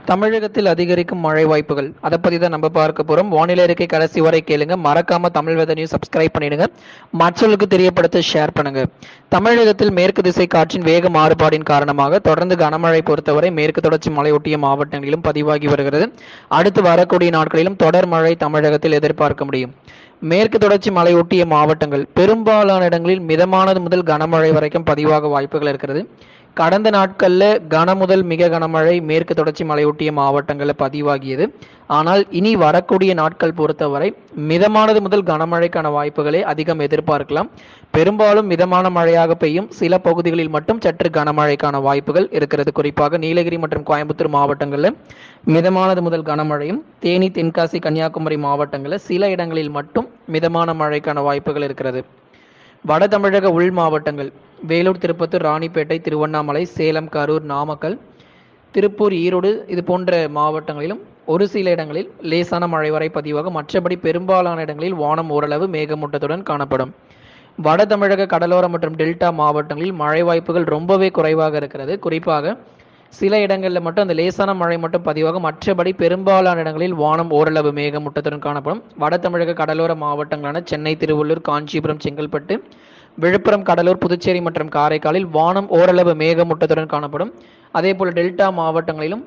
தமிழகத்தில் அதிகரிக்கும் மழை வாய்ப்புகள் அதை பத்தி தான் நம்ம பார்க்க போறோம் வானிலை அறிக்கை கடைசி வரை கேளுங்க மறக்காம தமிழ் வெதர் நியூஸ் சப்ஸ்கிரைப் பண்ணிடுங்க மற்றவர்களுக்கு தெரியப்படுத்த ஷேர் பண்ணுங்க தமிழகத்தில் மேற்கு திசை காற்றின் வேக மாறுபாடின் காரணமாக தொடர்ந்து கனமழை பொறுத்தவரை மேற்கு தொடர்ச்சி மலையொட்டிய மாவட்டங்களிலும் பதிவாகி வருகிறது அடுத்து வரக்கூடிய நாட்களிலும் தொடர் மழை தமிழகத்தில் எதிர்பார்க்க முடியும் மேற்கு தொடர்ச்சி மலையொட்டிய மாவட்டங்கள் பெரும்பாலான இடங்களில் மிதமானது முதல் கனமழை வரைக்கும் பதிவாக வாய்ப்புகள் இருக்கிறது கடந்த நாட்கள்ல கன முதல் மிக கனமழை மேற்கு தொடர்ச்சி மலையொட்டிய மாவட்டங்களில் பதிவாகியது ஆனால் இனி வரக்கூடிய நாட்கள் பொறுத்தவரை மிதமானது முதல் கனமழைக்கான வாய்ப்புகளை அதிகம் எதிர்பார்க்கலாம் பெரும்பாலும் மிதமான மழையாக பெய்யும் சில பகுதிகளில் மட்டும் சற்று கனமழைக்கான வாய்ப்புகள் இருக்கிறது குறிப்பாக நீலகிரி மற்றும் கோயம்புத்தூர் மாவட்டங்களில் மிதமானது முதல் கனமழையும் தேனி தென்காசி கன்னியாகுமரி மாவட்டங்களில் சில இடங்களில் மட்டும் மிதமான மழைக்கான வாய்ப்புகள் இருக்கிறது வட தமிழக உள் மாவட்டங்கள் வேலூர் திருப்பத்தூர் ராணிப்பேட்டை திருவண்ணாமலை சேலம் கரூர் நாமக்கல் திருப்பூர் ஈரோடு இது போன்ற மாவட்டங்களிலும் ஒரு சில இடங்களில் லேசான மழை வரை பதிவாகும் மற்றபடி பெரும்பாலான இடங்களில் வானம் ஓரளவு மேகமூட்டத்துடன் காணப்படும் வட தமிழக கடலோர மற்றும் டெல்டா மாவட்டங்களில் மழை வாய்ப்புகள் ரொம்பவே குறைவாக இருக்கிறது குறிப்பாக சில இடங்களில் மட்டும் அந்த லேசான மழை மட்டும் பதிவாகும் மற்றபடி பெரும்பாலான இடங்களில் வானம் ஓரளவு மேகமூட்டத்துடன் காணப்படும் வட தமிழக கடலோர மாவட்டங்களான சென்னை திருவள்ளூர் காஞ்சிபுரம் செங்கல்பட்டு விழுப்புரம் கடலூர் புதுச்சேரி மற்றும் காரைக்காலில் வானம் ஓரளவு மேகமூட்டத்துடன் காணப்படும் அதேபோல் டெல்டா மாவட்டங்களிலும்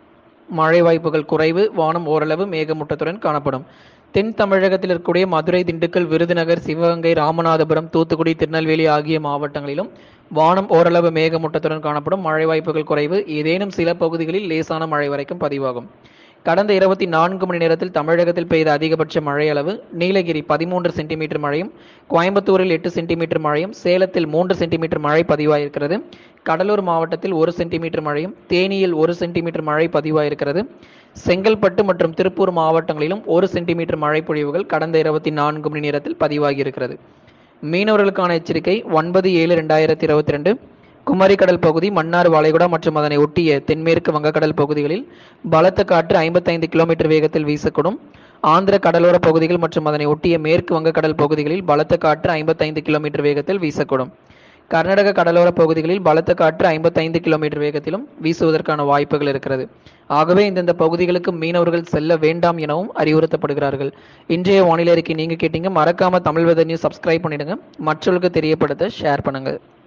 மழை வாய்ப்புகள் குறைவு வானம் ஓரளவு மேகமூட்டத்துடன் காணப்படும் தென் தமிழகத்தில் இருக்கக்கூடிய மதுரை திண்டுக்கல் விருதுநகர் சிவகங்கை ராமநாதபுரம் தூத்துக்குடி திருநெல்வேலி ஆகிய மாவட்டங்களிலும் வானம் ஓரளவு மேகமூட்டத்துடன் காணப்படும் மழை வாய்ப்புகள் குறைவு ஏதேனும் சில பகுதிகளில் லேசான மழை வரைக்கும் பதிவாகும் கடந்த இருபத்தி நான்கு மணி நேரத்தில் தமிழகத்தில் பெய்த அதிகபட்ச மழை அளவு நீலகிரி பதிமூன்று சென்டிமீட்டர் மழையும் கோயம்புத்தூரில் எட்டு சென்டிமீட்டர் மழையும் சேலத்தில் மூன்று சென்டிமீட்டர் மழை பதிவாயிருக்கிறது கடலூர் மாவட்டத்தில் ஒரு சென்டிமீட்டர் மழையும் தேனியில் ஒரு சென்டிமீட்டர் மழை பதிவாயிருக்கிறது செங்கல்பட்டு மற்றும் திருப்பூர் மாவட்டங்களிலும் ஒரு சென்டிமீட்டர் மழை பொழிவுகள் கடந்த இருபத்தி நான்கு மணி நேரத்தில் பதிவாகி இருக்கிறது மீனவர்களுக்கான எச்சரிக்கை ஒன்பது ஏழு ரெண்டாயிரத்தி இருபத்தி ரெண்டு குமரிக்கடல் பகுதி மன்னார் வளைகுடா மற்றும் அதனை ஒட்டிய தென்மேற்கு வங்கக்கடல் பகுதிகளில் பலத்த காற்று ஐம்பத்தைந்து கிலோமீட்டர் வேகத்தில் வீசக்கூடும் ஆந்திர கடலோர பகுதிகள் மற்றும் அதனை ஒட்டிய மேற்கு வங்கக்கடல் பகுதிகளில் பலத்த காற்று ஐம்பத்தைந்து கிலோமீட்டர் வேகத்தில் வீசக்கூடும் கர்நாடக கடலோர பகுதிகளில் பலத்த காற்று ஐம்பத்தைந்து கிலோமீட்டர் வேகத்திலும் வீசுவதற்கான வாய்ப்புகள் இருக்கிறது ஆகவே இந்தந்த பகுதிகளுக்கு மீனவர்கள் செல்ல வேண்டாம் எனவும் அறிவுறுத்தப்படுகிறார்கள் இன்றைய வானிலை அறிக்கை நீங்க கேட்டீங்க மறக்காம தமிழ் வெதர் நியூஸ் சப்ஸ்கிரைப் பண்ணிடுங்க மற்றவர்களுக்கு தெரியப்படுத்த ஷேர் பண்ணுங்க